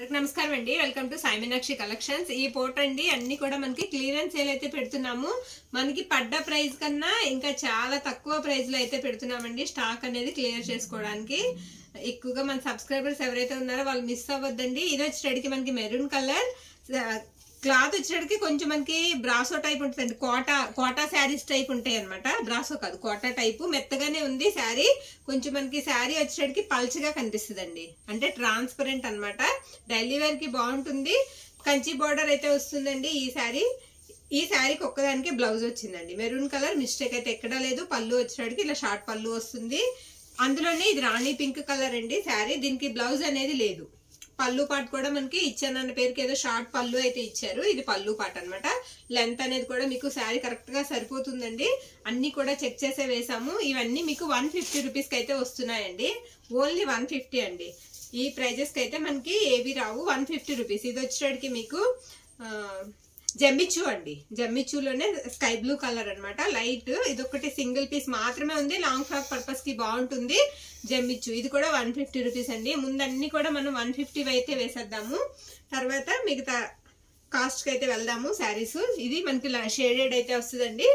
అందరికి నమస్కారం అండి వెల్కమ్ టు సాయిమీనాక్షి కలెక్షన్స్ ఈ పూట అండి అన్ని కూడా మనకి క్లియరెన్స్ సేల్ అయితే పెడుతున్నాము మనకి పడ్డ ప్రైస్ కన్నా ఇంకా చాలా తక్కువ ప్రైస్ లో అయితే పెడుతున్నామండి స్టాక్ అనేది క్లియర్ చేసుకోవడానికి ఎక్కువగా మన సబ్స్క్రైబర్స్ ఎవరైతే ఉన్నారో వాళ్ళు మిస్ అవ్వద్దండి ఇది వచ్చేటికి మనకి మెరూన్ కలర్ క్లాత్ వచ్చేటికి కొంచెం మనకి బ్రాసో టైప్ ఉంటుందండి కోటా కోటా శారీస్ టైప్ ఉంటాయి అనమాట బ్రాసో కాదు కోటా టైపు మెత్తగానే ఉంది శారీ కొంచెం మనకి శారీ వచ్చేటికి పల్చగా కనిపిస్తుందండి అంటే ట్రాన్స్పరెంట్ అన్నమాట డైలీ వేర్ కి బాగుంటుంది కంచి బార్డర్ అయితే వస్తుందండి ఈ శారీ ఈ శారీకి ఒక్కదానికి బ్లౌజ్ వచ్చిందండి మెరూన్ కలర్ మిస్టేక్ అయితే ఎక్కడా లేదు పళ్ళు వచ్చేటికి ఇలా షార్ట్ పళ్ళు వస్తుంది అందులోనే ఇది రాణి పింక్ కలర్ అండి శారీ దీనికి బ్లౌజ్ అనేది లేదు పళ్ళు పాటు కూడా మనకి ఇచ్చానన్న పేరుకి ఏదో షార్ట్ పళ్ళు అయితే ఇచ్చారు ఇది పళ్ళు పాట అనమాట లెంత్ అనేది కూడా మీకు శారీ కరెక్ట్ గా సరిపోతుందండి అన్ని కూడా చెక్ చేసే వేసాము ఇవన్నీ మీకు వన్ ఫిఫ్టీ రూపీస్ కి అయితే వస్తున్నాయండి ఓన్లీ వన్ ఫిఫ్టీ అండి ఈ ప్రైజెస్ కి అయితే మనకి ఏవి రావు వన్ ఫిఫ్టీ రూపీస్ ఇది వచ్చేటికి మీకు ఆ, జమ్మిచ్చు అండి జమ్మిచ్చులోనే స్కై బ్లూ కలర్ అన్నమాట లైట్ ఇది ఒకటి సింగిల్ పీస్ మాత్రమే ఉంది లాంగ్ ఫ్రాక్ పర్పస్ కి బాగుంటుంది జమ్మిచ్చు ఇది కూడా వన్ ఫిఫ్టీ రూపీస్ అండి ముందన్ని కూడా మనం వన్ ఫిఫ్టీ అయితే వేసేద్దాము తర్వాత మిగతా కాస్ట్ కి అయితే వెళ్దాము శారీస్ ఇది మనకి షేడెడ్ అయితే వస్తుందండి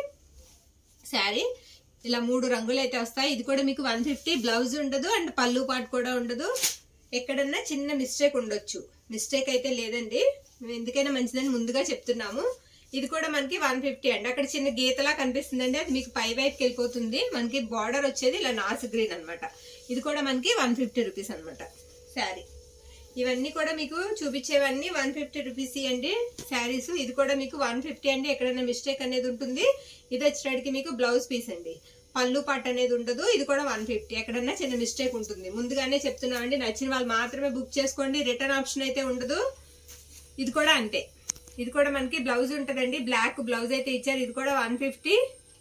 శారీ ఇలా మూడు రంగులు అయితే వస్తాయి ఇది కూడా మీకు వన్ ఫిఫ్టీ బ్లౌజ్ ఉండదు అండ్ పళ్ళు పాటు కూడా ఉండదు ఎక్కడన్నా చిన్న మిస్టేక్ ఉండొచ్చు మిస్టేక్ అయితే లేదండి మేము ఎందుకైనా మంచిదని ముందుగా చెప్తున్నాము ఇది కూడా మనకి వన్ ఫిఫ్టీ అండి అక్కడ చిన్న గీతలా కనిపిస్తుందండి అది మీకు పై వైపుకి వెళ్ళిపోతుంది మనకి బార్డర్ వచ్చేది ఇలా నాస్ గ్రీన్ అన్నమాట ఇది కూడా మనకి వన్ ఫిఫ్టీ రూపీస్ అనమాట శారీ ఇవన్నీ కూడా మీకు చూపించేవన్నీ వన్ ఫిఫ్టీ రూపీస్ అండి శారీస్ ఇది కూడా మీకు వన్ ఫిఫ్టీ అండి ఎక్కడైనా మిస్టేక్ అనేది ఉంటుంది ఇది వచ్చేటికి మీకు బ్లౌజ్ పీస్ అండి పళ్ళు పాట అనేది ఉండదు ఇది కూడా వన్ ఫిఫ్టీ ఎక్కడన్నా చిన్న మిస్టేక్ ఉంటుంది ముందుగానే చెప్తున్నామండి నచ్చిన వాళ్ళు మాత్రమే బుక్ చేసుకోండి రిటర్న్ ఆప్షన్ అయితే ఉండదు ఇది కూడా అంతే ఇది కూడా మనకి బ్లౌజ్ ఉంటుందండి బ్లాక్ బ్లౌజ్ అయితే ఇచ్చారు ఇది కూడా వన్ ఫిఫ్టీ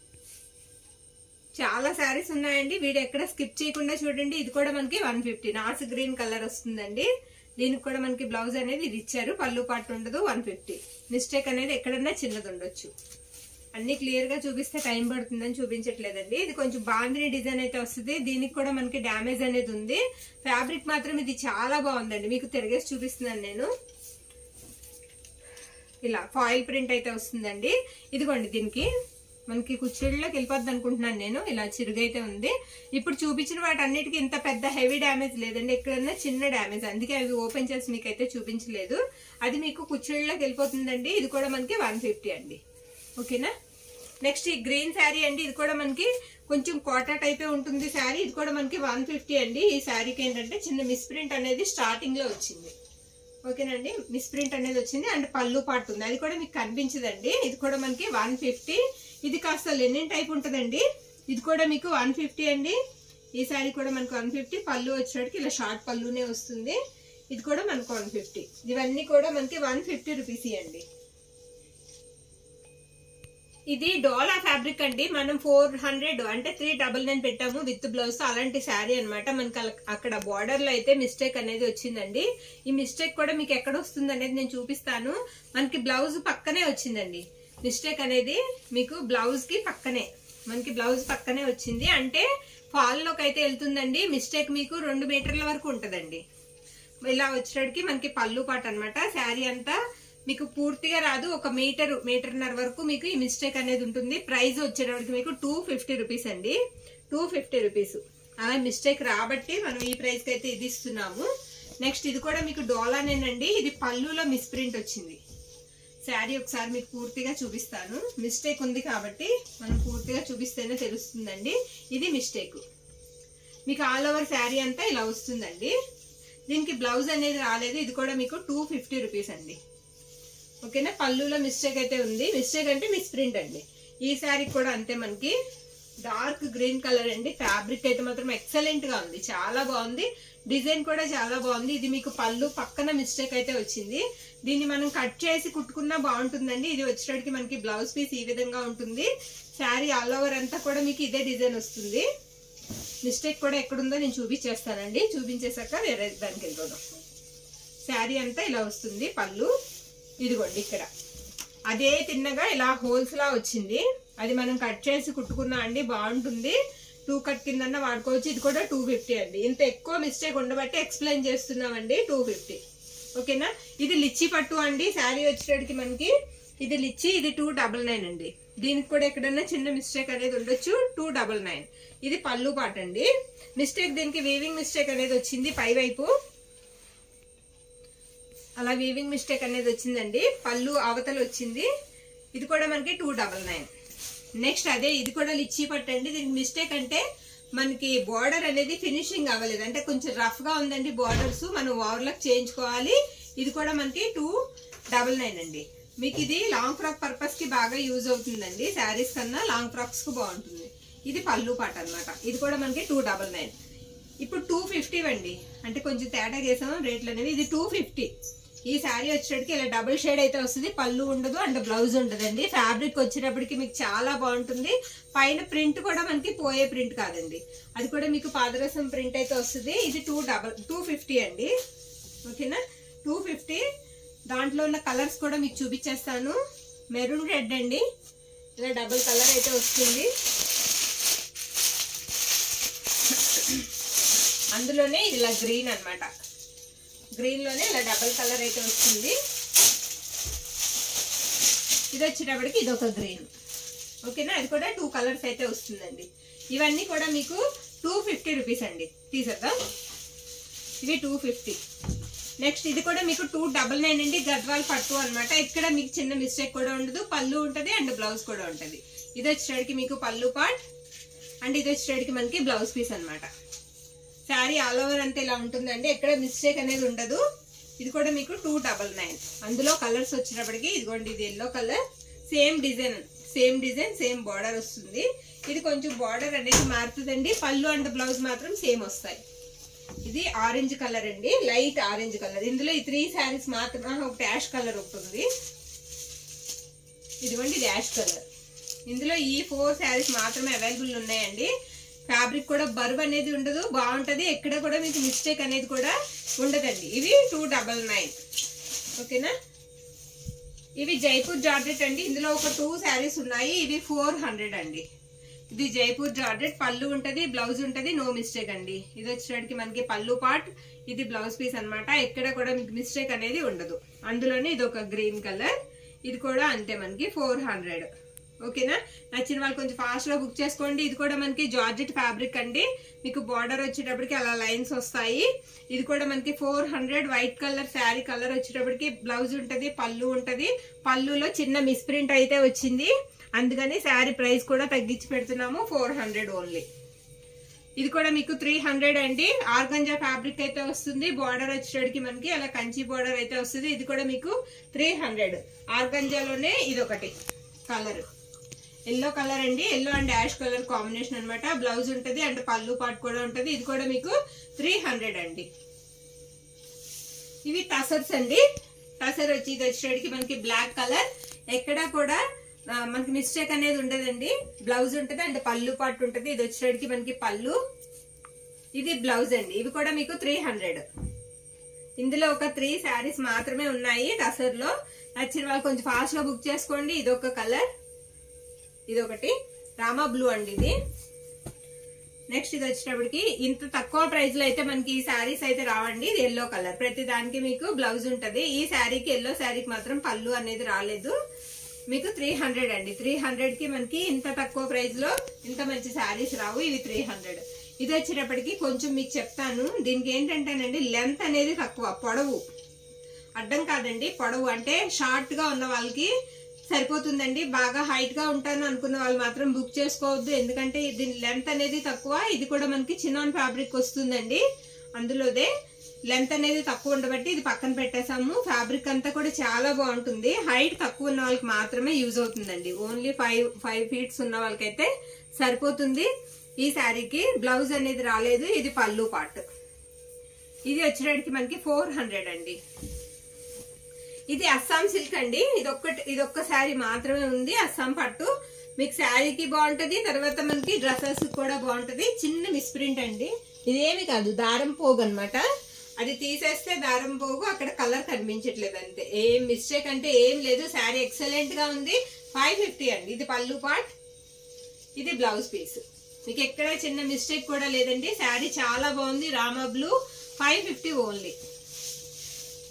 చాలా శారీస్ ఉన్నాయండి వీడు ఎక్కడ స్కిప్ చేయకుండా చూడండి ఇది కూడా మనకి వన్ ఫిఫ్టీ నాస్ గ్రీన్ కలర్ వస్తుందండి దీనికి కూడా మనకి బ్లౌజ్ అనేది ఇది ఇచ్చారు పళ్ళు పాటు ఉండదు వన్ ఫిఫ్టీ మిస్టేక్ అనేది ఎక్కడన్నా చిన్నది ఉండొచ్చు అన్ని క్లియర్ గా చూపిస్తే టైం పడుతుందని చూపించట్లేదండి ఇది కొంచెం బాందిని డిజైన్ అయితే వస్తుంది దీనికి కూడా మనకి డ్యామేజ్ అనేది ఉంది ఫ్యాబ్రిక్ మాత్రం ఇది చాలా బాగుందండి మీకు తిరిగేసి చూపిస్తున్నాను నేను ఇలా ఫాయిల్ ప్రింట్ అయితే వస్తుందండి ఇదిగోండి దీనికి మనకి కుర్చీళ్ళలోకి వెళ్ళిపోద్ది అనుకుంటున్నాను నేను ఇలా చిరుగైతే ఉంది ఇప్పుడు చూపించిన వాటి అన్నిటికీ ఇంత పెద్ద హెవీ డ్యామేజ్ లేదండి ఎక్కడన్నా చిన్న డ్యామేజ్ అందుకే అవి ఓపెన్ చేసి మీకు అయితే చూపించలేదు అది మీకు కుర్చీళ్ళలోకి వెళ్ళిపోతుందండి ఇది కూడా మనకి వన్ ఫిఫ్టీ అండి ఓకేనా నెక్స్ట్ ఈ గ్రీన్ శారీ అండి ఇది కూడా మనకి కొంచెం కోటా టైపే ఉంటుంది శారీ ఇది కూడా మనకి వన్ ఫిఫ్టీ అండి ఈ శారీకి ఏంటంటే చిన్న మిస్ప్రింట్ అనేది స్టార్టింగ్ లో వచ్చింది ఓకేనండి మిస్ప్రింట్ అనేది వచ్చింది అండ్ పళ్ళు పాటు ఉంది అది కూడా మీకు కనిపించదండి ఇది కూడా మనకి వన్ ఫిఫ్టీ ఇది కాస్త లెనిన్ టైప్ ఉంటుందండి ఇది కూడా మీకు వన్ ఫిఫ్టీ అండి ఈ శారీ కూడా మనకు వన్ ఫిఫ్టీ పళ్ళు వచ్చేటికి ఇలా షార్ట్ పళ్ళునే వస్తుంది ఇది కూడా మనకు వన్ ఫిఫ్టీ ఇవన్నీ కూడా మనకి వన్ ఫిఫ్టీ రూపీస్ అండి ఇది డోలా ఫ్యాబ్రిక్ అండి మనం ఫోర్ హండ్రెడ్ అంటే త్రీ డబల్ నైన్ పెట్టాము విత్ బ్లౌజ్ తో అలాంటి శారీ అనమాట మనకి అల- అక్కడ బార్డర్ లో అయితే మిస్టేక్ అనేది వచ్చిందండి ఈ మిస్టేక్ కూడా మీకు ఎక్కడ వస్తుంది అనేది నేను చూపిస్తాను మనకి బ్లౌజ్ పక్కనే వచ్చిందండి మిస్టేక్ అనేది మీకు బ్లౌజ్ కి పక్కనే మనకి బ్లౌజ్ పక్కనే వచ్చింది అంటే ఫాల్ లోకి అయితే వెళ్తుందండి మిస్టేక్ మీకు రెండు మీటర్ల వరకు ఉంటదండి ఇలా వచ్చేటికి మనకి పళ్ళు పాట అన్నమాట శారీ అంతా మీకు పూర్తిగా రాదు ఒక మీటర్ మీటర్న్నర వరకు మీకు ఈ మిస్టేక్ అనేది ఉంటుంది ప్రైస్ వచ్చేటప్పటికి మీకు టూ ఫిఫ్టీ రూపీస్ అండి టూ ఫిఫ్టీ రూపీస్ అలా మిస్టేక్ రాబట్టి మనం ఈ ప్రైస్ కి అయితే ఇది ఇస్తున్నాము నెక్స్ట్ ఇది కూడా మీకు డోలానేనండి ఇది పళ్ళులో మిస్ప్రింట్ వచ్చింది శారీ ఒకసారి మీకు పూర్తిగా చూపిస్తాను మిస్టేక్ ఉంది కాబట్టి మనం పూర్తిగా చూపిస్తేనే తెలుస్తుందండి ఇది మిస్టేక్ మీకు ఆల్ ఓవర్ శారీ అంతా ఇలా వస్తుందండి దీనికి బ్లౌజ్ అనేది రాలేదు ఇది కూడా మీకు టూ ఫిఫ్టీ రూపీస్ అండి ఓకేనా పళ్ళులో మిస్టేక్ అయితే ఉంది మిస్టేక్ అంటే మిస్ ప్రింట్ అండి ఈ శారీ కూడా అంతే మనకి డార్క్ గ్రీన్ కలర్ అండి ఫ్యాబ్రిక్ అయితే మాత్రం ఎక్సలెంట్ గా ఉంది చాలా బాగుంది డిజైన్ కూడా చాలా బాగుంది ఇది మీకు పళ్ళు పక్కన మిస్టేక్ అయితే వచ్చింది దీన్ని మనం కట్ చేసి కుట్టుకున్నా బాగుంటుందండి ఇది వచ్చేటికి మనకి బ్లౌజ్ పీస్ ఈ విధంగా ఉంటుంది శారీ ఆల్ ఓవర్ అంతా కూడా మీకు ఇదే డిజైన్ వస్తుంది మిస్టేక్ కూడా ఎక్కడుందో నేను చూపించేస్తానండి చూపించేశాక వేరే దానికి వెళ్ళిపోదాం శారీ అంతా ఇలా వస్తుంది పళ్ళు ఇదిగోండి ఇక్కడ అదే తిన్నగా ఇలా హోల్స్ లా వచ్చింది అది మనం కట్ చేసి కుట్టుకున్నా అండి బాగుంటుంది టూ కట్ కిందన్న వాడుకోవచ్చు ఇది కూడా టూ ఫిఫ్టీ అండి ఇంత ఎక్కువ మిస్టేక్ ఉండబట్టి ఎక్స్ప్లెయిన్ చేస్తున్నామండి టూ ఫిఫ్టీ ఓకేనా ఇది లిచ్చి పట్టు అండి శారీ వచ్చేటికి మనకి ఇది లిచ్చి ఇది టూ డబల్ నైన్ అండి దీనికి కూడా ఎక్కడైనా చిన్న మిస్టేక్ అనేది ఉండొచ్చు టూ డబల్ నైన్ ఇది పళ్ళు పాట అండి మిస్టేక్ దీనికి వీవింగ్ మిస్టేక్ అనేది వచ్చింది పై వైపు అలా వీవింగ్ మిస్టేక్ అనేది వచ్చిందండి పళ్ళు అవతల వచ్చింది ఇది కూడా మనకి టూ డబల్ నైన్ నెక్స్ట్ అదే ఇది కూడా లిచ్చి పట్టండి దీనికి మిస్టేక్ అంటే మనకి బార్డర్ అనేది ఫినిషింగ్ అవ్వలేదు అంటే కొంచెం రఫ్ గా ఉందండి బార్డర్స్ మనం ఓవర్లాక్ చేయించుకోవాలి ఇది కూడా మనకి టూ డబల్ నైన్ అండి మీకు ఇది లాంగ్ ఫ్రాక్ పర్పస్ కి బాగా యూజ్ అవుతుందండి శారీస్ కన్నా లాంగ్ ఫ్రాక్స్ కు బాగుంటుంది ఇది పళ్ళు పాట అన్నమాట ఇది కూడా మనకి టూ డబల్ నైన్ ఇప్పుడు టూ ఫిఫ్టీ అండి అంటే కొంచెం తేడా చేసాం రేట్లు అనేవి ఇది టూ ఫిఫ్టీ ఈ శారీ వచ్చేటప్పటికి ఇలా డబుల్ షేడ్ అయితే వస్తుంది పళ్ళు ఉండదు అండ్ బ్లౌజ్ ఉండదండి ఫ్యాబ్రిక్ వచ్చేటప్పటికి మీకు చాలా బాగుంటుంది పైన ప్రింట్ కూడా మనకి పోయే ప్రింట్ కాదండి అది కూడా మీకు పాదరసం ప్రింట్ అయితే వస్తుంది ఇది టూ డబల్ టూ ఫిఫ్టీ అండి ఓకేనా టూ ఫిఫ్టీ దాంట్లో ఉన్న కలర్స్ కూడా మీకు చూపించేస్తాను మెరూన్ రెడ్ అండి ఇలా డబుల్ కలర్ అయితే వస్తుంది అందులోనే ఇది ఇలా గ్రీన్ అన్నమాట గ్రీన్ లోనే ఇలా డబల్ కలర్ అయితే వస్తుంది ఇది వచ్చేటప్పటికి ఇది ఒక గ్రీన్ ఓకేనా అది కూడా టూ కలర్స్ అయితే వస్తుందండి ఇవన్నీ కూడా మీకు టూ ఫిఫ్టీ రూపీస్ అండి తీసేద్దాం ఇవి టూ ఫిఫ్టీ నెక్స్ట్ ఇది కూడా మీకు టూ డబల్ నైన్ అండి గద్వాల్ పట్టు అన్నమాట ఇక్కడ మీకు చిన్న మిస్టేక్ కూడా ఉండదు పళ్ళు ఉంటుంది అండ్ బ్లౌజ్ కూడా ఉంటుంది ఇది వచ్చేటడికి మీకు పళ్ళు పార్ట్ అండ్ ఇది వచ్చేటడికి మనకి బ్లౌజ్ పీస్ అన్నమాట శారీ ఆల్ ఓవర్ అంతా ఇలా ఉంటుందండి ఎక్కడ మిస్టేక్ అనేది ఉండదు ఇది కూడా మీకు టూ డబల్ నైన్ అందులో కలర్స్ వచ్చినప్పటికి ఇదిగోండి ఇది yellow colour same design same design same border వస్తుంది ఇది కొంచెం బార్డర్ అనేది మారుతుందండి పళ్ళు అండ్ బ్లౌజ్ మాత్రం సేమ్ వస్తాయి ఇది ఆరెంజ్ కలర్ అండి లైట్ ఆరెంజ్ కలర్ ఇందులో ఈ త్రీ శారీస్ మాత్రం ఆహా, ఒకటి యాష్ కలర్ ఒకటి ఉంది ఇదిగోండి ఇది యాష్ కలర్ ఇందులో ఈ ఫోర్ శారీస్ మాత్రమే అవైలబుల్ ఉన్నాయండి ఫ్యాబ్రిక్ కూడా బరువు అనేది ఉండదు బాగుంటది ఎక్కడ కూడా మీకు మిస్టేక్ అనేది కూడా ఉండదండి ఇవి టూ డబల్ నైన్ ఓకేనా ఇవి జైపూర్ జార్జెట్ అండి ఇందులో ఒక టూ శారీస్ ఉన్నాయి ఇవి ఫోర్ హండ్రెడ్ అండి ఇది జైపూర్ జార్జెట్ పళ్ళు ఉంటది బ్లౌజ్ ఉంటది నో మిస్టేక్ అండి ఇది వచ్చేటికి మనకి పళ్ళు పార్ట్ ఇది బ్లౌజ్ పీస్ అన్నమాట ఎక్కడ కూడా మీకు మిస్టేక్ అనేది ఉండదు అందులోనే ఇది ఒక గ్రీన్ కలర్ ఇది కూడా అంతే మనకి ఫోర్ హండ్రెడ్ ఓకేనా నచ్చిన వాళ్ళు కొంచెం ఫాస్ట్ గా బుక్ చేసుకోండి ఇది కూడా మనకి జార్జెట్ ఫ్యాబ్రిక్ అండి మీకు బార్డర్ వచ్చేటప్పటికి అలా లైన్స్ వస్తాయి ఇది కూడా మనకి four hundred white colour sari colour వచ్చేటప్పటికి బ్లౌజ్ ఉంటది పళ్ళు ఉంటది పళ్ళులో చిన్న మిస్ప్రింట్ అయితే వచ్చింది అందుకని శారీ ప్రైస్ కూడా తగ్గించి పెడుతున్నాము ఫోర్ హండ్రెడ్ ఓన్లీ ఇది కూడా మీకు త్రీ హండ్రెడ్ అండి ఆర్గంజా ఫ్యాబ్రిక్ అయితే వస్తుంది బార్డర్ వచ్చేటికి మనకి అలా కంచి బార్డర్ అయితే వస్తుంది ఇది కూడా మీకు త్రీ హండ్రెడ్ ఆర్గంజాలోనే ఇది ఒకటి కలర్ ఎల్లో కలర్ అండి yellow and ash colour combination అన్నమాట బ్లౌజ్ ఉంటది అండ్ పళ్ళు పాట్ కూడా ఉంటది ఇది కూడా మీకు త్రీ హండ్రెడ్ అండి ఇవి టసర్స్ అండి టసర్ వచ్చి ఇది వచ్చేటికి మనకి బ్లాక్ కలర్ ఎక్కడా కూడా ఆ, మనకి మిస్టేక్ అనేది ఉండదండి బ్లౌజ్ ఉంటది అండ్ పళ్ళు పాటు ఉంటది ఇది వచ్చేటికి మనకి పళ్ళు ఇది బ్లౌజ్ అండి ఇవి కూడా మీకు త్రీ హండ్రెడ్ ఇందులో ఒక త్రీ శారీస్ మాత్రమే ఉన్నాయి టసర్ లో నచ్చిన వాళ్ళు కొంచెం ఫాస్ట్ గా బుక్ చేసుకోండి ఇది ఒక కలర్ ఇది ఒకటి రామా బ్లూ అండి ఇది నెక్స్ట్ ఇది వచ్చేటప్పటికి ఇంత తక్కువ ప్రైస్ లో అయితే మనకి ఈ శారీస్ అయితే రావండి ఇది ఎల్లో కలర్ ప్రతి దానికి మీకు బ్లౌజ్ ఉంటది ఈ శారీకి ఎల్లో శారీకి మాత్రం పళ్ళు అనేది రాలేదు మీకు త్రీ హండ్రెడ్ అండి త్రీ హండ్రెడ్ కి మనకి ఇంత తక్కువ ప్రైస్ లో ఇంత మంచి శారీస్ రావు ఇవి త్రీ హండ్రెడ్ ఇది వచ్చేటప్పటికి కొంచెం మీకు చెప్తాను దీనికి ఏంటంటేనండి లెంత్ అనేది తక్కువ పొడవు అడ్డం కాదండి పొడవు అంటే షార్ట్ గా ఉన్న వాళ్ళకి సరిపోతుందండి బాగా హైట్ గా ఉంటాను అనుకున్న వాళ్ళు మాత్రం బుక్ చేసుకోవద్దు ఎందుకంటే దీని లెంత్ అనేది తక్కువ ఇది కూడా మనకి చిన్నాన్ ఫ్యాబ్రిక్ వస్తుందండి అందులోదే లెంత్ అనేది తక్కువ ఉండబట్టి ఇది పక్కన పెట్టేసాము ఫ్యాబ్రిక్ అంతా కూడా చాలా బాగుంటుంది హైట్ తక్కువ ఉన్న వాళ్ళకి మాత్రమే యూజ్ అవుతుందండి ఓన్లీ ఫైవ్ ఫైవ్ ఫీట్స్ ఉన్న వాళ్ళకైతే సరిపోతుంది ఈ శారీకి బ్లౌజ్ అనేది రాలేదు ఇది పళ్ళు పార్ట్ ఇది వచ్చేటప్పటికి మనకి ఫోర్ హండ్రెడ్ అండి ఇది అస్సాం సిల్క్ అండి ఇది ఒక్కటి ఇది ఒక్క శారీ మాత్రమే ఉంది అస్సాం పట్టు మీకు శారీకి బాగుంటది తర్వాత మనకి డ్రెస్సెస్ కూడా బాగుంటది చిన్న మిస్ప్రింట్ అండి ఇదేమి కాదు దారం పోగు అన్నమాట అది తీసేస్తే దారం పోగు అక్కడ కలర్ కనిపించట్లేదు అంతే ఏం మిస్టేక్ అంటే ఏం లేదు శారీ ఎక్సలెంట్ గా ఉంది ఫైవ్ ఫిఫ్టీ అండి ఇది పళ్ళు పార్ట్ ఇది బ్లౌజ్ పీస్ మీకు ఎక్కడ చిన్న మిస్టేక్ కూడా లేదండి శారీ చాలా బాగుంది Rama blue five fifty only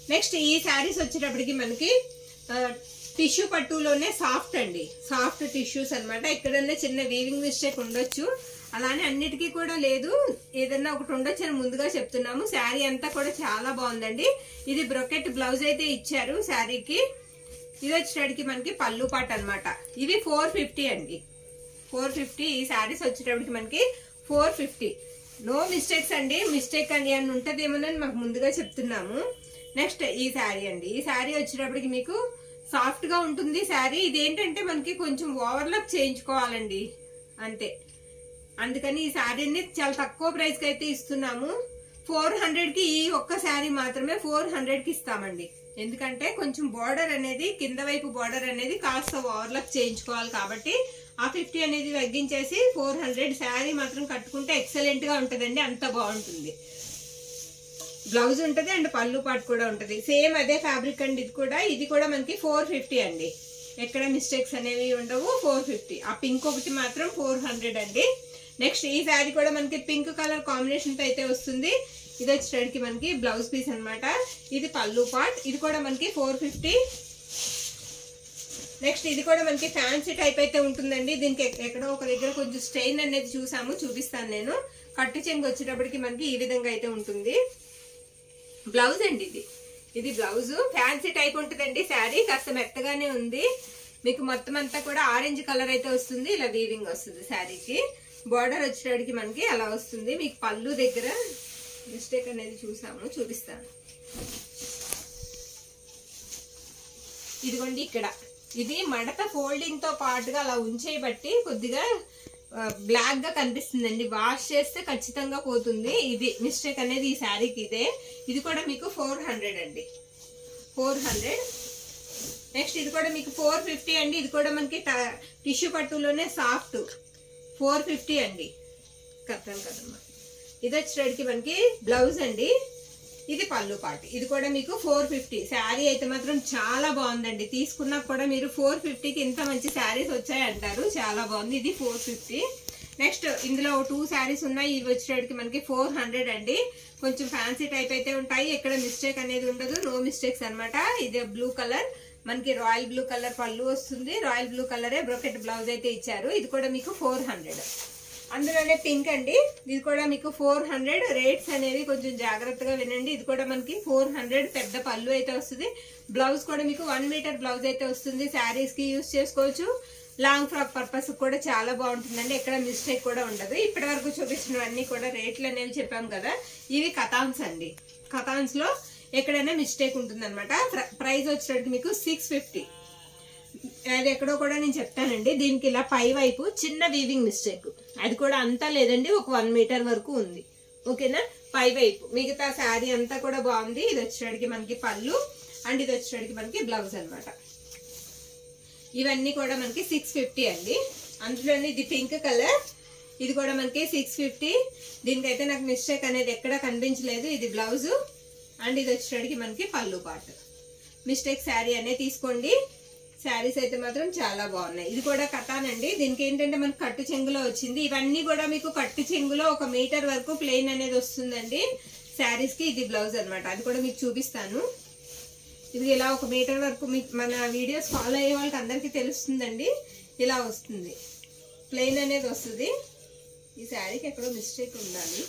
next ఈ శారీస్ వచ్చేటప్పటికి మనకి టిష్యూ పట్టులోనే సాఫ్ట్ అండి సాఫ్ట్ టిష్యూస్ అన్నమాట ఎక్కడన్నా చిన్న వీవింగ్ మిస్టేక్ ఉండొచ్చు అలానే అన్నిటికీ కూడా లేదు ఏదన్నా ఒకటి ఉండొచ్చు అని ముందుగా చెప్తున్నాము శారీ అంతా కూడా చాలా బాగుందండి ఇది బ్రొకెట్ బ్లౌజ్ అయితే ఇచ్చారు శారీకి ఇది వచ్చేటప్పటికి మనకి పళ్ళు పాట అన్నమాట ఇవి ఫోర్ ఫిఫ్టీ అండి ఫోర్ ఫిఫ్టీ ఈ శారీస్ వచ్చేటప్పటికి మనకి ఫోర్ ఫిఫ్టీ నో మిస్టేక్స్ అండి మిస్టేక్ అండి అని ఉంటదేమోనని మాకు ముందుగా చెప్తున్నాము నెక్స్ట్ ఈ శారీ అండి ఈ శారీ వచ్చేటప్పటికి మీకు సాఫ్ట్ గా ఉంటుంది శారీ ఇదేంటంటే మనకి కొంచెం ఓవర్లాప్ చేయించుకోవాలండి అంతే అందుకని ఈ శారీని చాలా తక్కువ ప్రైస్ కి అయితే ఇస్తున్నాము ఫోర్ హండ్రెడ్ కి ఈ ఒక్క శారీ మాత్రమే ఫోర్ హండ్రెడ్ కి ఇస్తామండి ఎందుకంటే కొంచెం బార్డర్ అనేది కింద వైపు బార్డర్ అనేది కాస్త ఓవర్లాప్ చేయించుకోవాలి కాబట్టి ఆ ఫిఫ్టీ అనేది తగ్గించేసి ఫోర్ హండ్రెడ్ శారీ మాత్రం కట్టుకుంటే ఎక్సలెంట్ గా ఉంటదండి అంత బాగుంటుంది బ్లౌజ్ ఉంటది అండ్ పళ్ళు పాటు కూడా ఉంటది సేమ్ అదే ఫ్యాబ్రిక్ అండి ఇది కూడా ఇది కూడా మనకి ఫోర్ ఫిఫ్టీ అండి ఎక్కడ మిస్టేక్స్ అనేవి ఉండవు ఫోర్ ఫిఫ్టీ ఆ పింక్ ఒకటి మాత్రం ఫోర్ హండ్రెడ్ అండి నెక్స్ట్ ఈ శారీ కూడా మనకి పింక్ కలర్ కాంబినేషన్ తో అయితే వస్తుంది ఇది వచ్చేటప్పటికి మనకి బ్లౌజ్ పీస్ అన్నమాట ఇది పళ్ళు పార్ట్ ఇది కూడా మనకి ఫోర్ ఫిఫ్టీ నెక్స్ట్ ఇది కూడా మనకి ఫ్యాన్సీ టైప్ అయితే ఉంటుందండి దీనికి ఎక్- ఎక్కడో ఒక దగ్గర కొంచెం స్టెయిన్ అనేది చూసాము చూపిస్తాను నేను కట్టు చెంగు వచ్చేటప్పటికి మనకి ఈ విధంగా అయితే ఉంటుంది బ్లౌజ్ అండి ఇది ఇది బ్లౌజ్ ఫ్యాన్సీ టైప్ ఉంటుందండి శారీ కాస్త మెత్తగానే ఉంది మీకు మొత్తం అంతా కూడా ఆరెంజ్ కలర్ అయితే వస్తుంది ఇలా వీవింగ్ వస్తుంది శారీకి బార్డర్ వచ్చేటప్పటికి మనకి అలా వస్తుంది మీకు పళ్ళు దగ్గర మిస్టేక్ అనేది చూసాము చూపిస్తాను ఇదిగోండి ఇక్కడ ఇది మడత ఫోల్డింగ్ తో పాటుగా అలా ఉంచేయబట్టి కొద్దిగా బ్లాక్ గా కనిపిస్తుందండి వాష్ చేస్తే ఖచ్చితంగా పోతుంది ఇది మిస్టేక్ అనేది ఈ శారీకి ఇదే ఇది కూడా మీకు ఫోర్ హండ్రెడ్ అండి ఫోర్ హండ్రెడ్ నెక్స్ట్ ఇది కూడా మీకు ఫోర్ ఫిఫ్టీ అండి ఇది కూడా మనకి టిష్యూ పట్టులోనే సాఫ్ట్ ఫోర్ ఫిఫ్టీ అండి కరెక్ట్ కదమ్మా ఇది వచ్చేటికి మనకి బ్లౌజ్ అండి ఇది పళ్ళు పాటు ఇది కూడా మీకు ఫోర్ ఫిఫ్టీ శారీ అయితే మాత్రం చాలా బాగుందండి తీసుకున్నా కూడా మీరు ఫోర్ ఫిఫ్టీకి ఇంత మంచి శారీస్ వచ్చాయి అంటారు చాలా బాగుంది ఇది ఫోర్ ఫిఫ్టీ నెక్స్ట్ ఇందులో టూ శారీస్ ఉన్నాయి ఇవి వచ్చేటికి మనకి ఫోర్ హండ్రెడ్ అండి కొంచెం ఫ్యాన్సీ టైప్ అయితే ఉంటాయి ఎక్కడ మిస్టేక్ అనేది ఉండదు నో మిస్టేక్స్ అన్నమాట ఇది బ్లూ కలర్ మనకి రాయల్ బ్లూ కలర్ పళ్ళు వస్తుంది రాయల్ బ్లూ కలరే బ్రోకెట్ బ్లౌజ్ అయితే ఇచ్చారు ఇది కూడా మీకు ఫోర్ హండ్రెడ్ అందులోనే పింక్ అండి ఇది కూడా మీకు ఫోర్ హండ్రెడ్ రేట్స్ అనేవి కొంచెం జాగ్రత్తగా వినండి ఇది కూడా మనకి ఫోర్ హండ్రెడ్ పెద్ద పళ్ళు అయితే వస్తుంది బ్లౌజ్ కూడా మీకు వన్ మీటర్ బ్లౌజ్ అయితే వస్తుంది శారీస్ కి యూస్ చేసుకోవచ్చు లాంగ్ ఫ్రాక్ పర్పస్ కూడా చాలా బాగుంటుందండి ఎక్కడ మిస్టేక్ కూడా ఉండదు ఇప్పటి వరకు చూపించినవన్నీ కూడా రేట్లు అనేవి చెప్పాం కదా ఇవి కథాన్స్ అండి కథాన్స్ లో ఎక్కడైనా మిస్టేక్ ఉంటుంది అనమాట ప్రైస్ వచ్చేటట్టు మీకు సిక్స్ ఫిఫ్టీ అది ఎక్కడో కూడా నేను చెప్తానండి దీనికి ఇలా పై వైపు చిన్న వీవింగ్ మిస్టేక్ అది కూడా అంతా లేదండి ఒక వన్ మీటర్ వరకు ఉంది ఓకేనా పై వైపు మిగతా శారీ అంతా కూడా బాగుంది ఇది వచ్చేటికి మనకి పళ్ళు అండ్ ఇది వచ్చేటికి మనకి బ్లౌజ్ అన్నమాట ఇవన్నీ కూడా మనకి సిక్స్ ఫిఫ్టీ అండి అందులోని ఇది పింక్ కలర్ ఇది కూడా మనకి సిక్స్ ఫిఫ్టీ దీనికైతే నాకు మిస్టేక్ అనేది ఎక్కడ కనిపించలేదు ఇది బ్లౌజ్ అండ్ ఇది వచ్చేటికి మనకి పళ్ళు పాటు మిస్టేక్ శారీ అనేది తీసుకోండి శారీస్ అయితే మాత్రం చాలా బాగున్నాయి ఇది కూడా కథానండి దీనికి ఏంటంటే మనకి కట్టు చెంగులో వచ్చింది ఇవన్నీ కూడా మీకు కట్టు చెంగులో ఒక మీటర్ వరకు ప్లెయిన్ అనేది వస్తుందండి శారీస్ కి ఇది బ్లౌజ్ అన్నమాట అది కూడా మీకు చూపిస్తాను ఇది ఇలా ఒక మీటర్ వరకు మీకు మన వీడియోస్ ఫాలో అయ్యే వాళ్ళకి అందరికీ తెలుస్తుందండి ఇలా వస్తుంది ప్లెయిన్ అనేది వస్తుంది ఈ శారీకి ఎక్కడో మిస్టేక్ ఉండాలి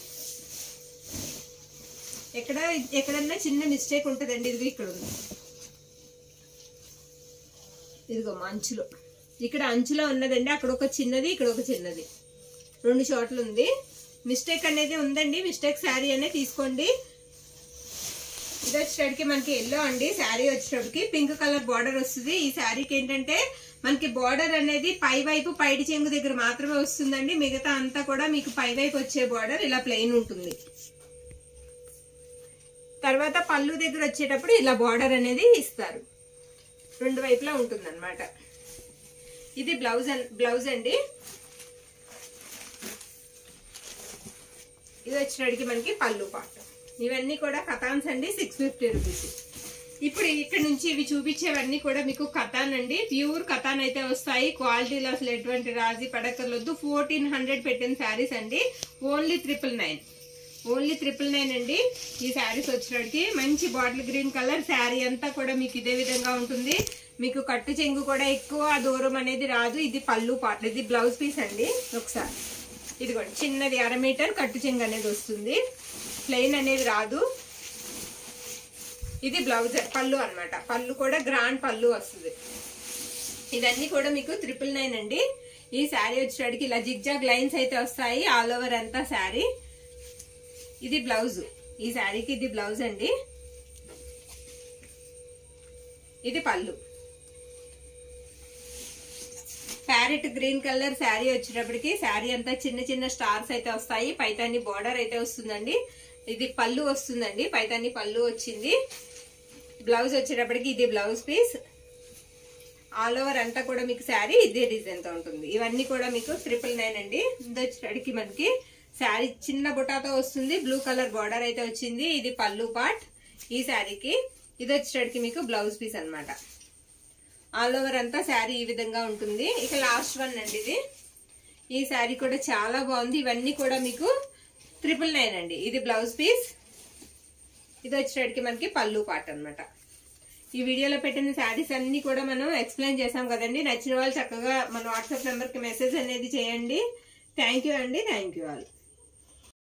ఎక్కడ ఎక్కడన్నా చిన్న మిస్టేక్ ఉంటుందండి ఇది ఇక్కడ ఉంది ఇదిగో మా అంచులో ఇక్కడ అంచులో ఉన్నదండి అక్కడ ఒక చిన్నది ఇక్కడ ఒక చిన్నది రెండు చోట్ల ఉంది మిస్టేక్ అనేది ఉందండి మిస్టేక్ శారీ అనేది తీసుకోండి ఇది వచ్చేటప్పటికి మనకి ఎల్లో అండి శారీ వచ్చేటప్పటికి పింక్ కలర్ బార్డర్ వస్తుంది ఈ శారీకి ఏంటంటే మనకి బార్డర్ అనేది పై వైపు పైడి చెంగు దగ్గర మాత్రమే వస్తుందండి మిగతా అంతా కూడా మీకు పై వైపు వచ్చే బార్డర్ ఇలా ప్లెయిన్ ఉంటుంది తర్వాత పళ్ళు దగ్గర వచ్చేటప్పుడు ఇలా బార్డర్ అనేది ఇస్తారు రెండు వైపులా ఉంటుంది అనమాట ఇది బ్లౌజ్ అన్- బ్లౌజ్ అండి ఇది వచ్చినడికి మనకి పళ్ళు పాట ఇవన్నీ కూడా కథాన్స్ అండి సిక్స్ ఫిఫ్టీ రూపీస్ ఇప్పుడు ఇక్కడ నుంచి ఇవి చూపించేవన్నీ కూడా మీకు కథాన్ అండి ప్యూర్ కథాన్ అయితే వస్తాయి క్వాలిటీలో అసలు ఎటువంటి రాజీ పడక్కర్లొద్దు ఫోర్టీన్ హండ్రెడ్ పెట్టిన శారీస్ అండి only triple nine only triple nine అండి ఈ శారీస్ వచ్చేటికి మంచి బాటిల్ గ్రీన్ కలర్ శారీ అంతా కూడా మీకు ఇదే విధంగా ఉంటుంది మీకు కట్టు చెంగు కూడా ఎక్కువ దూరం అనేది రాదు ఇది పళ్ళు పాట ఇది బ్లౌజ్ పీస్ అండి ఒకసారి ఇదిగోండి చిన్నది అర మీటర్ కట్టు చెంగు అనేది వస్తుంది ప్లెయిన్ అనేది రాదు ఇది బ్లౌజ్ పళ్ళు అన్నమాట పళ్ళు కూడా గ్రాండ్ పళ్ళు వస్తుంది ఇవన్నీ కూడా మీకు ట్రిపుల్ నైన్ అండి ఈ శారీ వచ్చేటికి ఇలా జిగ్జాగ్ లైన్స్ అయితే వస్తాయి ఆల్ ఓవర్ అంతా శారీ ఇది బ్లౌజ్ ఈ శారీకి ఇది బ్లౌజ్ అండి ఇది పళ్ళు ప్యారెట్ గ్రీన్ కలర్ శారీ వచ్చేటప్పటికి శారీ అంతా చిన్న చిన్న స్టార్స్ అయితే వస్తాయి పైతాన్ని బార్డర్ అయితే వస్తుందండి ఇది పళ్ళు వస్తుందండి పైతాన్ని పళ్ళు వచ్చింది బ్లౌజ్ వచ్చేటప్పటికి ఇది బ్లౌజ్ పీస్ ఆల్ ఓవర్ అంతా కూడా మీకు శారీ ఇదే డిజైన్ తో ఉంటుంది ఇవన్నీ కూడా మీకు ట్రిపుల్ నైన్ అండి ఇది వచ్చేటప్పటికి మనకి శారీ చిన్న బుటాతో వస్తుంది బ్లూ కలర్ బార్డర్ అయితే వచ్చింది ఇది పళ్ళు పార్ట్ ఈ శారీకి ఇది వచ్చేటప్పటికి మీకు బ్లౌజ్ పీస్ అన్నమాట ఆల్ ఓవర్ అంతా శారీ ఈ విధంగా ఉంటుంది ఇక లాస్ట్ వన్ అండి ఇది ఈ శారీ కూడా చాలా బాగుంది ఇవన్నీ కూడా మీకు ట్రిపుల్ నైన్ అండి ఇది బ్లౌజ్ పీస్ ఇది వచ్చేటప్పటికి మనకి పళ్ళు పాట అన్నమాట ఈ వీడియోలో పెట్టిన శారీస్ అన్ని కూడా మనం ఎక్స్ప్లెయిన్ చేసాం కదండి నచ్చిన వాళ్ళు చక్కగా మన వాట్సాప్ నెంబర్కి మెసేజ్ అనేది చేయండి థ్యాంక్ యూ అండి థ్యాంక్ యూ ఆల్